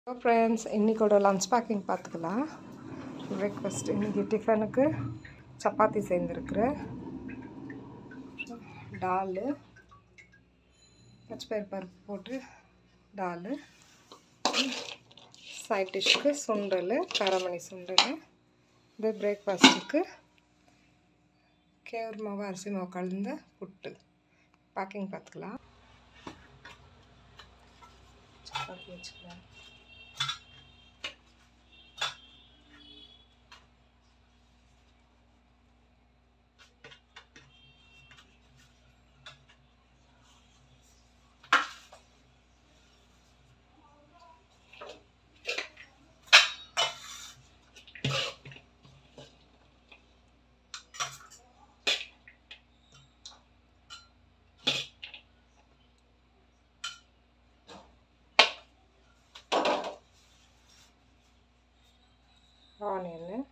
hello friends இன்றைக்கோட lunch packing பார்த்துக்கலாம் breakfast இன்றைக்கி டிஃபனுக்கு சப்பாத்தி செய்திருக்கிறேன் டால் பச்சைப்பயிறு பருப்பு போட்டு டால் சைட் டிஷ்க்கு சுண்டல் காரமணி சுண்டல் இது பிரேக்ஃபாஸ்ட்டுக்கு கேவுரு மாவு அரிசி மாவு கலந்த புட்டு பேக்கிங் பார்த்துக்கலாம் சப்பாத்தி வச்சுக்கலாம் ஆனியன்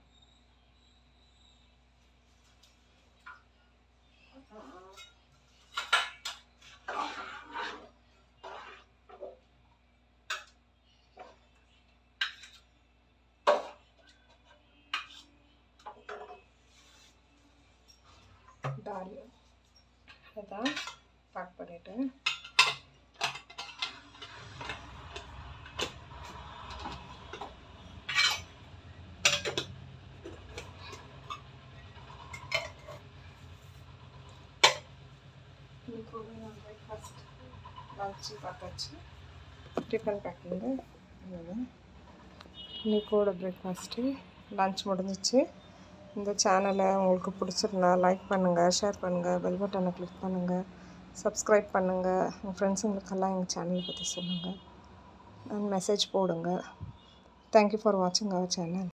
டால் அதான் பேக் பண்ணிட்டேன் பிரேக்ஃபாஸ்ட் லஞ்சு பார்த்தாச்சு டிஃபன் பேக்கிங்கு இன்னைக்கோட பிரேக்ஃபாஸ்ட்டு லஞ்ச் முடிஞ்சிச்சு இந்த சேனலை உங்களுக்கு பிடிச்சிருந்தா லைக் பண்ணுங்கள் ஷேர் பண்ணுங்கள் பெல் பட்டனை கிளிக் பண்ணுங்கள் சப்ஸ்கிரைப் பண்ணுங்கள் உங்கள் ஃப்ரெண்ட்ஸுங்களுக்கெல்லாம் எங்கள் சேனலை பற்றி சொல்லுங்கள் அண்ட் மெசேஜ் போடுங்க தேங்க்யூ ஃபார் வாட்சிங் அவர் சேனல்